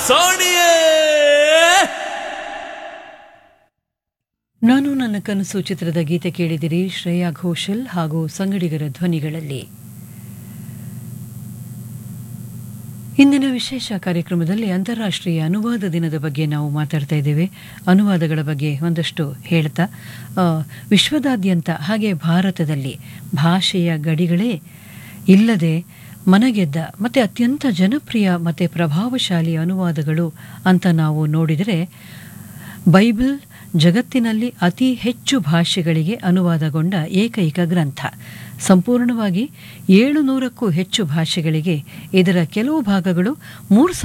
ಸೋಣಿಯೇ ನಾನು ನನ್ನ ಕನಸು ಚಿತ್ರದ ಗೀತೆ ಕೇಳಿದಿರಿ ಶ್ರೇಯಾ ಘೋಷಲ್ ಹಾಗೂ ಸಂಗಡಿಗರ ಧ್ವನಿಗಳಲ್ಲಿ ಇಂದಿನ ವಿಶೇಷ ಕಾರ್ಯಕ್ರಮದಲ್ಲಿ ಅಂತಾರಾಷ್ಟ್ರೀಯ ಅನುವಾದ ದಿನದ ಬಗ್ಗೆ ನಾವು ಮಾತಾಡ್ತಾ ಇದ್ದೇವೆ ಅನುವಾದಗಳ ಬಗ್ಗೆ ಒಂದಷ್ಟು ಹೇಳ್ತಾ ಆ, ವಿಶ್ವದಾದ್ಯಂತ ಹಾಗೆ ಭಾರತದಲ್ಲಿ ಭಾಷೆಯ ಗಡಿಗಳೇ ಇಲ್ಲದೆ ಮನಗೆದ್ದ ಮತ್ತು ಅತ್ಯಂತ ಜನಪ್ರಿಯ ಮತ್ತು ಪ್ರಭಾವಶಾಲಿ ಅನುವಾದಗಳು ಅಂತ ನಾವು ನೋಡಿದರೆ ಬೈಬಲ್ ಜಗತ್ತಿನಲ್ಲಿ ಅತಿ ಹೆಚ್ಚು ಭಾಷೆಗಳಿಗೆ ಅನುವಾದಗೊಂಡ ಏಕೈಕ ಗ್ರಂಥ ಸಂಪೂರ್ಣವಾಗಿ ಏಳು ನೂರಕ್ಕೂ ಹೆಚ್ಚು ಭಾಷೆಗಳಿಗೆ ಇದರ ಕೆಲವು ಭಾಗಗಳು ಮೂರು